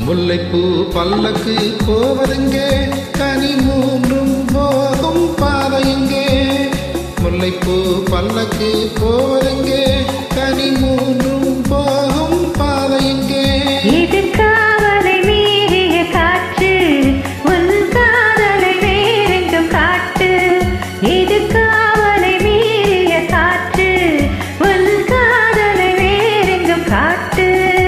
முல்லைப்பூ பல்லக்கு போவதெங்கே கனி மூன்றும் போகும் பாதையெங்கே முல்லைப்பூ பல்லக்கு போவதெங்கே கனி மூன்றும் போகும் பாதையெங்கே இது காவலை மீறிய காற்று உன் காதலை வேறெங்கும் காட்டு இது காவலை மீறிய காற்று உன் காதலை வேறெங்கும் காட்டு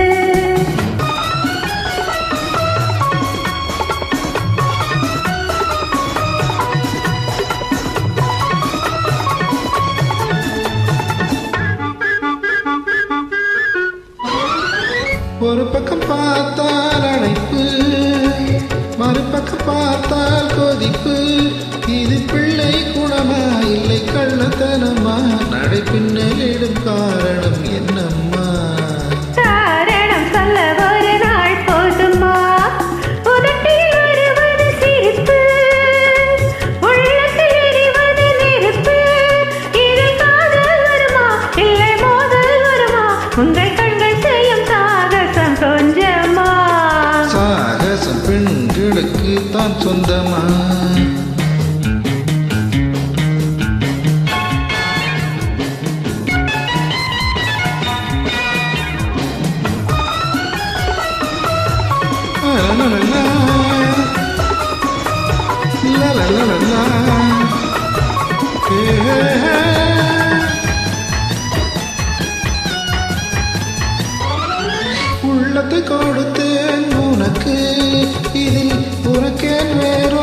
ஒரு பக்கம் பார்த்தால் அழைப்பு மறுபக்கம் பார்த்தால் கொதிப்பு இது பிள்ளை குணமா இல்லை கள்ளத்தனமா நடை பின்னலிடும் காரணம் என்னம்மா காரணம் சொல்ல ஒரு நாள் போதுமா உதட்டில் வருவது சிரிப்பு உள்ளத்தில் எரிவது நெருப்பு இது காதல் வருமா இல்லை மோதல் வருமா உங்கள் கண்கள் செய்யும் சாகசம் கொஞ்சமா சாகசம் பெண்களுக்கு தான் சொந்தமா லலலலலா. லலலலலா. ஏ, ஏ, ஏ. உள்ளத்தை கொடுத்தேன் உனக்கு இதில் உனக்கேன் வேறு